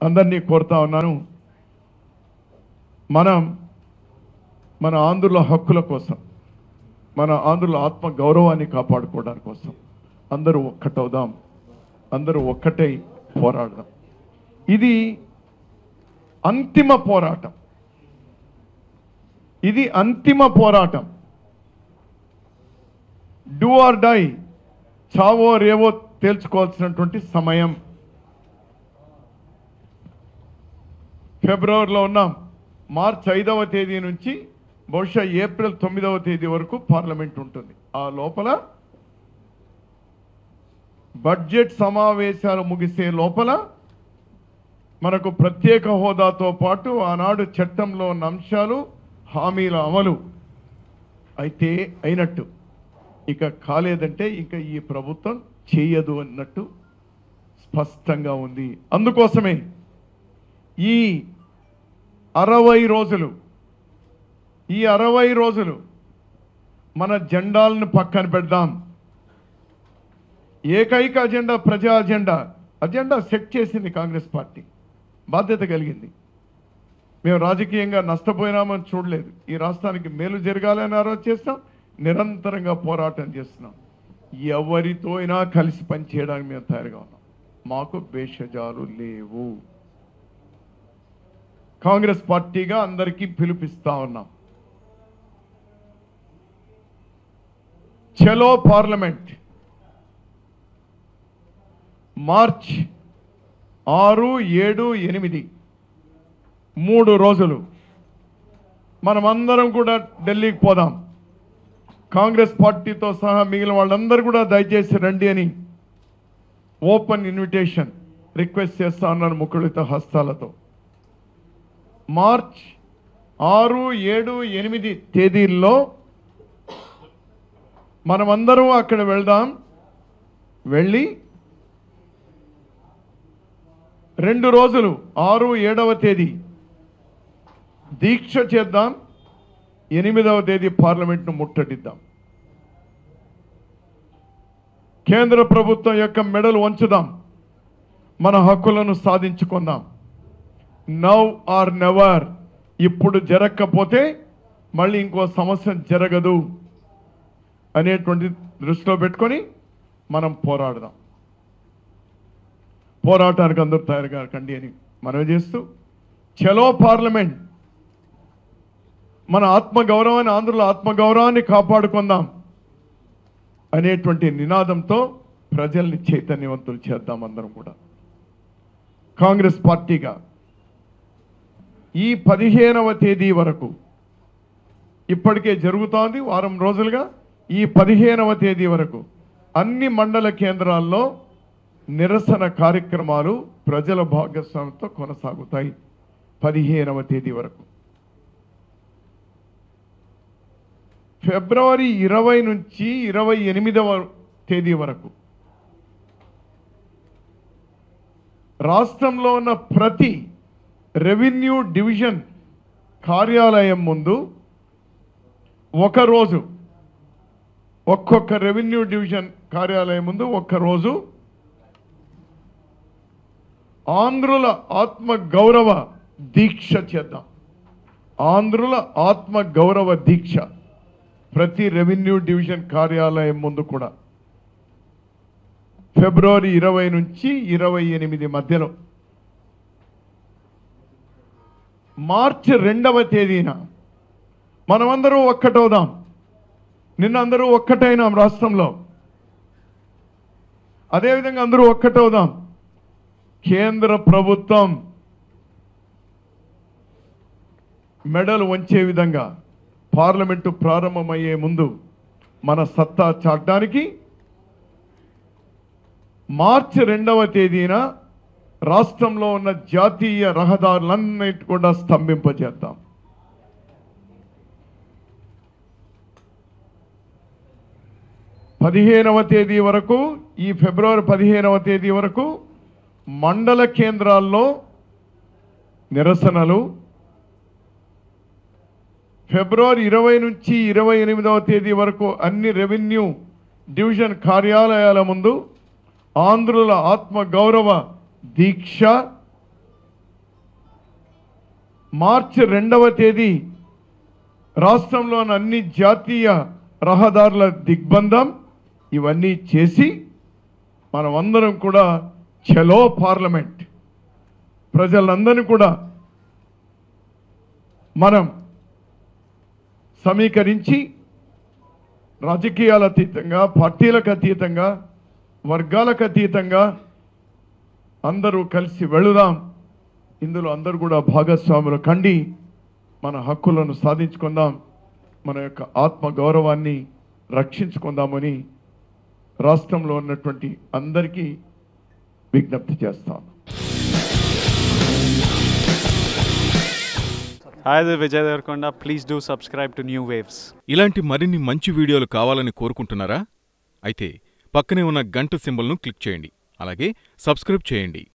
అందరినీ కోరుతా ఉన్నాను మనం మన ఆంధ్రుల హక్కుల కోసం మన ఆంధ్రుల ఆత్మ గౌరవాన్ని కాపాడుకోవడానికి కోసం అందరూ ఒక్కటవుదాం అందరూ ఒక్కటై పోరాడదాం ఇది అంతిమ పోరాటం ఇది అంతిమ పోరాటం డూ ఆర్ డై చావో రేవో తేల్చుకోవాల్సినటువంటి సమయం ఫిబ్రవరిలో ఉన్నాం మార్చ్ ఐదవ తేదీ నుంచి బహుశా ఏప్రిల్ తొమ్మిదవ తేదీ వరకు పార్లమెంట్ ఉంటుంది ఆ లోపల బడ్జెట్ సమావేశాలు ముగిసే లోపల మనకు ప్రత్యేక హోదాతో పాటు ఆనాడు చట్టంలో ఉన్న అంశాలు హామీల అమలు అయితే అయినట్టు ఇక కాలేదంటే ఇంకా ఈ ప్రభుత్వం చేయదు అన్నట్టు స్పష్టంగా ఉంది అందుకోసమే ఈ అరవై రోజులు ఈ అరవై రోజులు మన జెండాలను పక్కన పెడదాం ఏకైక అజెండా ప్రజా అజెండా అజెండా సెట్ చేసింది కాంగ్రెస్ పార్టీ బాధ్యత కలిగింది మేము రాజకీయంగా నష్టపోయినామని చూడలేదు ఈ రాష్ట్రానికి మేలు జరగాలని ఆరోజు చేస్తాం నిరంతరంగా పోరాటం చేస్తున్నాం ఎవరితో అయినా కలిసి పనిచేయడానికి మేము తయారుగా ఉన్నాం మాకు భేషజాలు లేవు కాంగ్రెస్ పార్టీగా అందరికీ పిలుపిస్తా ఉన్నాం చలో పార్లమెంట్ మార్చ్ ఆరు ఏడు ఎనిమిది మూడు రోజులు మనమందరం కూడా ఢిల్లీకి పోదాం కాంగ్రెస్ పార్టీతో సహా మిగిలిన వాళ్ళందరూ కూడా దయచేసి రండి అని ఓపెన్ ఇన్విటేషన్ రిక్వెస్ట్ చేస్తా ఉన్నాను ముకుళిత హస్తాలతో మార్చ్ ఆరు ఏడు ఎనిమిది తేదీల్లో మనమందరం అక్కడ వెళ్దాం వెళ్ళి రెండు రోజులు ఆరు ఏడవ తేదీ దీక్ష చేద్దాం ఎనిమిదవ తేదీ పార్లమెంట్ను ముట్టడిద్దాం కేంద్ర ప్రభుత్వం యొక్క మెడలు వంచుదాం మన హక్కులను సాధించుకుందాం నౌ ఆర్ నెవర్ ఇప్పుడు జరగకపోతే మళ్ళీ ఇంకో సమస్య జరగదు అనేటువంటి దృష్టిలో పెట్టుకొని మనం పోరాడదాం పోరాటానికి అందరూ తయారుగా కండి అని మనవి చేస్తూ చలో పార్లమెంట్ మన ఆత్మ గౌరవాన్ని ఆంధ్రుల ఆత్మ గౌరవాన్ని కాపాడుకుందాం అనేటువంటి నినాదంతో ప్రజల్ని చైతన్యవంతులు చేద్దాం అందరం కూడా కాంగ్రెస్ పార్టీగా ఈ పదిహేనవ తేదీ వరకు ఇప్పటికే జరుగుతోంది వారం రోజులుగా ఈ పదిహేనవ తేదీ వరకు అన్ని మండల కేంద్రాల్లో నిరసన కార్యక్రమాలు ప్రజల భాగస్వామ్యంతో కొనసాగుతాయి పదిహేనవ తేదీ వరకు ఫిబ్రవరి ఇరవై నుంచి ఇరవై ఎనిమిదవ తేదీ వరకు రాష్ట్రంలో ఉన్న ప్రతి రెవెన్యూ డివిజన్ కార్యాలయం ముందు ఒకరోజు ఒక్కొక్క రెవెన్యూ డివిజన్ కార్యాలయం ముందు ఒక్కరోజు ఆంధ్రుల ఆత్మ గౌరవ దీక్ష చేద్దాం ఆంధ్రుల ఆత్మ గౌరవ దీక్ష ప్రతి రెవెన్యూ డివిజన్ కార్యాలయం ముందు కూడా ఫిబ్రవరి ఇరవై నుంచి ఇరవై ఎనిమిది మధ్యలో మార్చి రెండవ తేదీన మనమందరూ ఒక్కటవుదాం నిన్న అందరూ ఒక్కటైనాం రాష్ట్రంలో అదేవిధంగా అందరూ ఒక్కటవుదాం కేంద్ర ప్రభుత్వం మెడలు వంచే విధంగా పార్లమెంటు ప్రారంభమయ్యే ముందు మన సత్తా చాటడానికి మార్చి రెండవ తేదీన రాష్ట్రంలో ఉన్న జాతీయ రహదారులన్నిటి కూడా స్తంభింపజేద్దాం పదిహేనవ తేదీ వరకు ఈ ఫిబ్రవరి పదిహేనవ తేదీ వరకు మండల కేంద్రాల్లో నిరసనలు ఫిబ్రవరి ఇరవై నుంచి ఇరవై ఎనిమిదవ తేదీ వరకు అన్ని రెవెన్యూ డివిజన్ కార్యాలయాల ముందు ఆంధ్రుల ఆత్మ గౌరవ దీక్ష మార్చి రెండవ తేదీ రాష్ట్రంలోని అన్ని జాతీయ రహదారుల దిగ్బంధం ఇవన్నీ చేసి మనమందరం కూడా చలో పార్లమెంట్ ప్రజలందరినీ కూడా మనం సమీకరించి రాజకీయాల అతీతంగా పార్టీలకు అతీతంగా వర్గాలకు అతీతంగా అందరూ కలిసి వెళుదాం ఇందులో అందరూ కూడా భాగస్వాములు కండి మన హక్కులను సాధించుకుందాం మన యొక్క ఆత్మ గౌరవాన్ని రక్షించుకుందామని రాష్ట్రంలో ఉన్నటువంటి అందరికీ విజ్ఞప్తి చేస్తాను Hi, this is Vijay Devarkonda. Please do subscribe to New Waves. ఇలాంటి మరిన్ని మంచి వీడియోలు కావాలని కోరుకుంటున్నారా అయితే పక్కనే ఉన్న గంట సింబల్ను క్లిక్ చేయండి అలాగే సబ్స్క్రైబ్ చేయండి